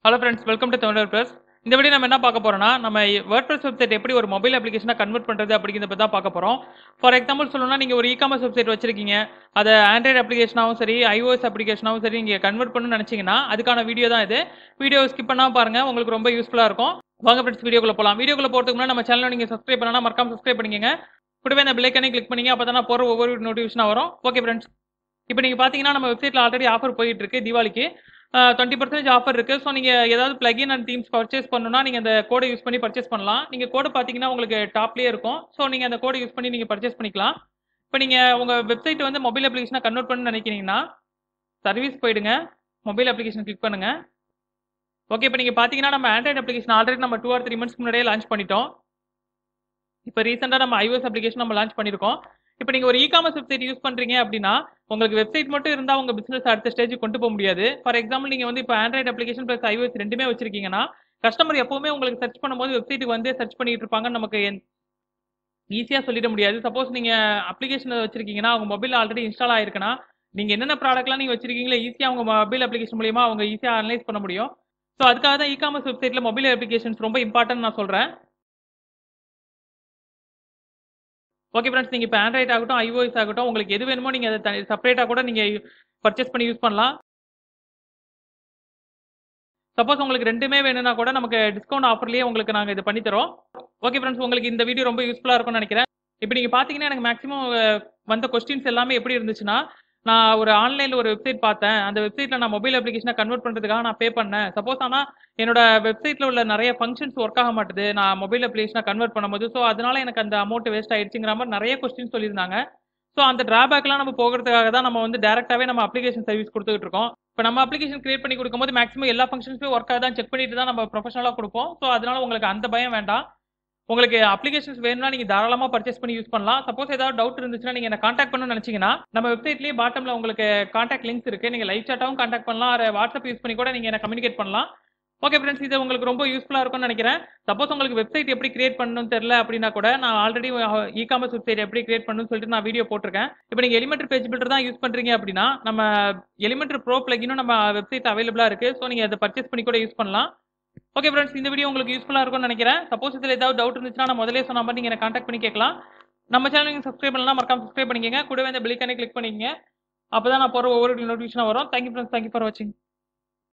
hello friends welcome to Tamilar plus இந்த video நம்ம என்ன பார்க்க போறோம்னா நம்ம வேர்ட்பிரஸ் வெப்சைட் எப்படி ஒரு மொபைல் அப்ளிகேஷனாக கன்வெர்ட் பண்ணுறது அப்படிங்கிறத பற்றி தான் பார்க்க போகிறோம் ஃபார் எக்ஸாம்பிள் சொல்லணும்னா நீங்கள் ஒரு இ காமர்ஸ் வெப்சைட் வச்சிருக்கீங்க அதை ஆண்ட்ராய்டு அப்ளிகேஷனாகவும் சரி iOS அப்ளிகேஷனாகவும் சரி நீங்கள் கன்வெர்ட் பண்ணணும்னு நினச்சிங்கன்னா அதுக்கான வீடியோ தான் இது வீடியோ ஸ்கிப் பண்ணாமல் பாருங்கள் உங்களுக்கு ரொம்ப யூஸ்ஃபுல்லாக இருக்கும் வாங்க ஃப்ரெண்ட்ஸ் வீடியோக்குள்ள போகலாம் வீடியோக்குள்ள போகிறதுக்கு முன்னாடி நம்ம சேனலை நீங்கள் சப்ஸ்கிரைப் பண்ணனா மறக்காம சப்ஸ்கிரைப் பண்ணிக்கங்க கூடவே அந்த பிள்ளைக்கானே கிளிக் பண்ணீங்க அப்போ தான் நான் போகிற ஒவ்வொரு நோட்டிஃபிகேஷனாக வரும் ஓகே ஃப்ரெண்ட்ஸ் இப்போ நீங்கள் பார்த்தீங்கன்னா நம்ம வெப்சைட்டில் ஆல்ரெடி ஆஃபர் போயிட்டு இருக்கு தீபாவளிக்கு டுவெண்ட்டி பர்சன்டேஜ் ஆஃபர் இருக்குது ஸோ நீங்கள் ஏதாவது பிளகின் அண்ட் தீம்ஸ் பர்ச்சேஸ் பண்ணணும்னா நீங்கள் அந்த கோடை யூஸ் பண்ணி பர்ச்சேஸ் பண்ணலாம் நீங்கள் கோடு பார்த்தீங்கன்னா உங்களுக்கு டாப்லேயே இருக்கும் ஸோ நீங்கள் அந்த கோடை யூஸ் பண்ணி நீங்கள் பர்ச்சேஸ் பண்ணிக்கலாம் இப்போ நீங்கள் உங்கள் வெப்சைட் வந்து மொபைல் அப்ளிகேஷனாக கன்வெர்ட் பண்ணணும்னு நினைக்கிறீங்கன்னா சர்வீஸ் போயிடுங்க மொபைல் அப்ளிகேஷன் கிளிக் பண்ணுங்க ஓகே இப்போ நீங்கள் பார்த்தீங்கன்னா நம்ம ஆண்ட்ராய்டு அப்ளிகேஷன் ஆல்ரெடி நம்ம டூ ஆர் த்ரீ மந்த்ஸ்க்கு முன்னாடியே லான்ச் பண்ணிட்டோம் இப்போ ரீசெண்டாக நம்ம iOS அப்ளிகேஷன் நம்ம லான்ச் பண்ணியிருக்கோம் இப்போ நீங்கள் ஒரு இ காமர்ஸ் வெப்சைட் யூஸ் பண்ணுறீங்க அப்படின்னா உங்களுக்கு வெப்சைட் மட்டும் இருந்தால் உங்கள் பிசினஸ் அடுத்த ஸ்டேஜ் கொண்டு போக முடியாது ஃபார் எக்ஸாம்பிள் நீங்கள் வந்து இப்போ ஆண்ட்ராய்டு அப்ளிகேஷன் ப்ளஸ் iOS ரெண்டுமே வச்சிருக்கீங்கன்னா கஸ்டமர் எப்பவுமே உங்களுக்கு சர்ச் பண்ணும்போது வெப்சைட்டுக்கு வந்து சர்ச் பண்ணிட்டு இருப்பாங்க நமக்கு ஈஸியாக சொல்லிட முடியாது சப்போஸ் நீங்கள் அப்ளிகேஷன் வச்சிருக்கீங்கன்னா அவங்க மொபைல் ஆல்ரெடி இன்ஸ்டால் ஆயிருக்குன்னா நீங்கள் என்னென்ன ப்ராடக்ட்லாம் நீங்கள் வச்சிருக்கீங்களோ ஈஸியாக அவங்க மொபைல் அப்ளிகேஷன் மூலியமா அவங்க ஈஸியாக அனலைஸ் பண்ண முடியும் ஸோ அதுக்காக தான் இ காமர்ஸ் வெப்சைட்டில் மொபைல் அப்ளிகேஷன்ஸ் ரொம்ப இம்பார்ட்டன்ட் நான் சொல்கிறேன் ஓகே ஃப்ரெண்ட்ஸ் நீங்கள் இப்போ ஆண்ட்ராய்ட் ஆகட்டும் iOS ஆகட்டும் உங்களுக்கு எது வேணுமோ நீங்கள் அதை செப்பரேட்டாக கூட நீங்கள் பர்ச்சேஸ் பண்ணி யூஸ் பண்ணலாம் சப்போஸ் உங்களுக்கு ரெண்டுமே வேணும்னா கூட நமக்கு டிஸ்கவுண்ட் ஆஃபர்லேயே உங்களுக்கு நாங்கள் இது பண்ணி தரோம் ஓகே ஃப்ரெண்ட்ஸ் உங்களுக்கு இந்த வீடியோ ரொம்ப யூஸ்ஃபுல்லாக இருக்கும்னு நினைக்கிறேன் இப்போ நீங்கள் பார்த்தீங்கன்னா எனக்கு மேக்ஸிமம் வந்த கொஸ்டின்ஸ் எல்லாமே எப்படி இருந்துச்சுன்னா நான் ஒரு ஆன்லைனில் ஒரு வெப்சைட் பார்த்தேன் அந்த வெப்சைட்டில் நான் மொபைல் அப்ளிகேஷனை கன்வெர்ட் பண்ணுறதுக்காக நான் பே பண்ணேன் சப்போஸ் ஆனால் என்னோட வெப்சைட்டில் உள்ள நிறைய ஃபங்க்ஷன்ஸ் ஒர்க் ஆக மாட்டுது நான் மொபைல் அப்ளிகேஷனை கன்வெர்ட் பண்ணும்போது ஸோ அதனால எனக்கு அந்த அமௌண்ட் வேஸ்ட் ஆயிடுச்சுங்கிற மாதிரி நிறைய கொஸ்டின் சொல்லியிருந்தாங்க ஸோ அந்த டிராபேக்லாம் நம்ம போகிறதுக்காக தான் நம்ம வந்து டேரெக்டாகவே நம்ம அப்ளிகேஷன் சர்வீஸ் கொடுத்துட்டு இருக்கோம் இப்போ நம்ம அப்ளிகேஷன் கிரியேட் பண்ணி கொடுக்கும்போது மேக்ஸிமம் எல்லா ஃபங்க்ஷன்ஸுமே ஒர்க் ஆகுதான் செக் பண்ணிட்டு தான் நம்ம ப்ரொஃபஷனலாக கொடுப்போம் ஸோ அதனால உங்களுக்கு அந்த பயம் வேண்டாம் உங்களுக்கு அப்ளிகேஷன்ஸ் வேணும்னா நீங்க தாராளமா பர்ச்சேஸ் பண்ணி யூஸ் பண்ணலாம் சப்போஸ் ஏதாவது டவுட் இருந்துச்சுன்னா நீங்க என்ன காண்டாக்ட் பண்ணணும்னு நினைச்சீங்கன்னா நம்ம வெப்சைட்லயே பாட்டம்ல உங்களுக்கு காண்டாக்ட் லிங்க்ஸ் இருக்கு நீங்க லைவ் சாட்டாவும் காண்டாக்ட் பண்ணலாம் அதை வாட்ஸ்அப் யூஸ் பண்ணி கூட நீங்க என்ன கம்யூனிகேட் பண்ணலாம் ஓகே ஃப்ரெண்ட்ஸ் இது உங்களுக்கு ரொம்ப யூஸ்ஃபுல்லாக இருக்கும்னு நினைக்கிறேன் சப்போஸ் உங்களுக்கு வெப்சைட் எப்படி கிரியேட் பண்ணணும்னு தெரியல அப்படின்னா கூட நான் ஆல்ரெடி இ காமர்ஸ் வெப்சைட் எப்படி கிரியேட் பண்ணணும்னு சொல்லிட்டு நான் வீடியோ போட்டிருக்கேன் இப்போ நீங்கள் எலிமெண்ட்ரி பேஜ் பில்டர் தான் யூஸ் பண்ணுறீங்க அப்படின்னா நம்ம எலிமெண்ட்ரி ப்ரோ பிளகினும் நம்ம வெப்சைட் அவைலபிளாக இருக்கு ஸோ நீங்கள் அதை பர்ச்சேஸ் பண்ணி கூட யூஸ் பண்ணலாம் ஓகே ஃப்ரெண்ட்ஸ் இந்த வீடியோ உங்களுக்கு யூஸ்ஃபுல்லாக இருக்கும்னு நினைக்கிறேன் சப்போஸ் இதில் ஏதாவது டவுட் இருந்துச்சுன்னா நான் முதலே சொன்ன மாதிரி நீங்கள் காண்டாக்ட் பண்ணி கேட்கலாம் நம்ம சேனல் நீங்கள் சப்ஸ்கிரைப் பண்ணலாம் மறக்காம சப்ஸ்கிரைப் பண்ணிக்கங்க கூடவே இந்த பெல்லைக்கானே கிளிக் பண்ணிக்கங்க அப்போ தான் நான் போகிற ஒவ்வொரு நோட்டிஃபிகேஷன் வரும் தேங்க்யூ ஃப்ரெண்ட்ஸ் தேங்க்யூ ஃபார் வாட்சிங்